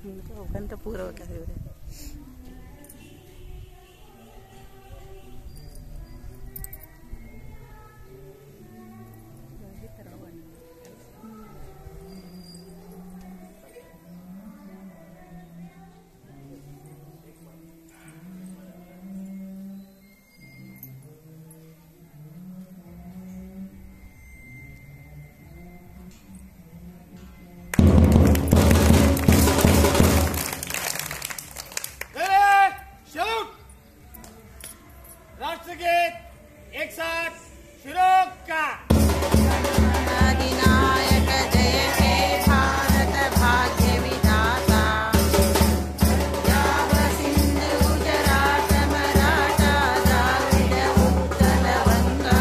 ಅವಕ್ಕಂತ ಪೂರವಕ್ಕಾಗಿವ್ರೆ Ready? Shoot! राष्ट्रगीत एक साथ शुरू का अधिनायक जय हे भारत भाग्य विधाता जाव सिंधु गुजरात मराठा द्राविड उत्कल गंगा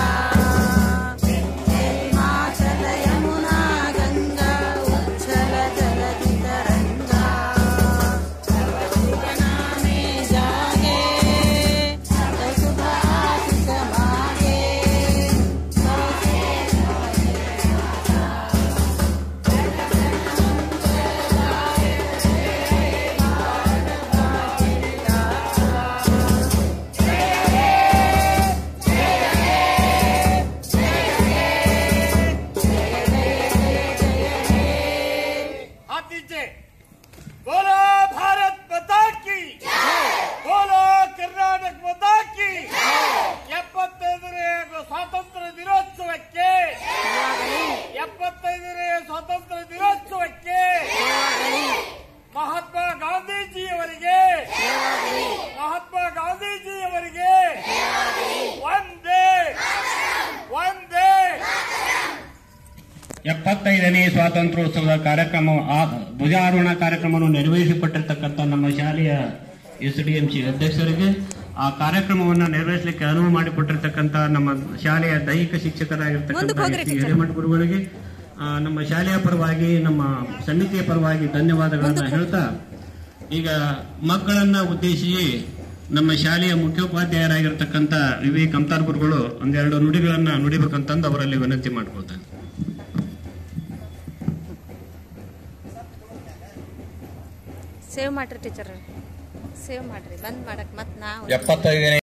हिमाचल यमुना गंगा उच्छल जलधि तरंगा नामे जागे सुभाषित मागे हाथ नीचे बोलो भारत माता की बोलो ಕರ್ನಾಟಕ ಮಾತಾ ಕಿ ಎಪ್ಪತ್ತೈದನೇ ಸ್ವಾತಂತ್ರ್ಯ ದಿನೋತ್ಸವಕ್ಕೆ ಎಪ್ಪತ್ತೈದನೇ ಸ್ವಾತಂತ್ರ್ಯ ದಿನೋತ್ಸವಕ್ಕೆ ಮಹಾತ್ಮ ಗಾಂಧೀಜಿಯವರಿಗೆ ಮಹಾತ್ಮ ಗಾಂಧೀಜಿಯವರಿಗೆ ಒಂದೇ ಒಂದೇ ಎಪ್ಪತ್ತೈದನೇ ಸ್ವಾತಂತ್ರ್ಯೋತ್ಸವದ ಕಾರ್ಯಕ್ರಮ ಆ ಧ್ವಜಾರೋಹಣ ಕಾರ್ಯಕ್ರಮವನ್ನು ನೆರವೇರಿಸಿಕೊಟ್ಟಿರ್ತಕ್ಕಂಥ ನಮ್ಮ ಶಾಲೆಯ ಎಸ್ ಡಿ ಎಂ ಸಿ ಅಧ್ಯಕ್ಷರಿಗೆ ಆ ಕಾರ್ಯಕ್ರಮವನ್ನು ನೆರವೇರಿಸಲಿಕ್ಕೆ ಅನುವು ಮಾಡಿಕೊಟ್ಟಿರ್ತಕ್ಕಂಥ ನಮ್ಮ ಶಾಲೆಯ ದೈಹಿಕ ಶಿಕ್ಷಕರಾಗಿರ್ತಕ್ಕಂಥ ಎಸ್ ಟಿ ಹಿರೇಮಠ ಗುರುಗಳಿಗೆ ಆ, ನಮ್ಮ ಶಾಲೆಯ ಪರವಾಗಿ ನಮ್ಮ ಸಮಿತಿಯ ಪರವಾಗಿ ಧನ್ಯವಾದಗಳನ್ನ ಹೇಳ್ತಾ ಈಗ ಮಕ್ಕಳನ್ನ ಉದ್ದೇಶಿಸಿ ನಮ್ಮ ಶಾಲೆಯ ಮುಖ್ಯೋಪಾಧ್ಯಾಯರಾಗಿರ್ತಕ್ಕಂಥ ವಿವೇಕ್ ಅಮ್ತಾರ್ ಗುರುಗಳು ಒಂದೆರಡು ನುಡಿಗಳನ್ನ ನುಡಿಬೇಕಂತಂದು ಅವರಲ್ಲಿ ವಿನಂತಿ ಮಾಡ್ಕೊಳ್ತೇನೆ ಸೇವ್ ಮಾಡ್ರಿ ಟೀಚರ್ ಸೇವ್ ಮಾಡ್ರಿ ಬಂದ್ ಮಾಡಕ್ ಮತ್ ನಾವು ಎಪ್ಪತ್ತೈದನೇ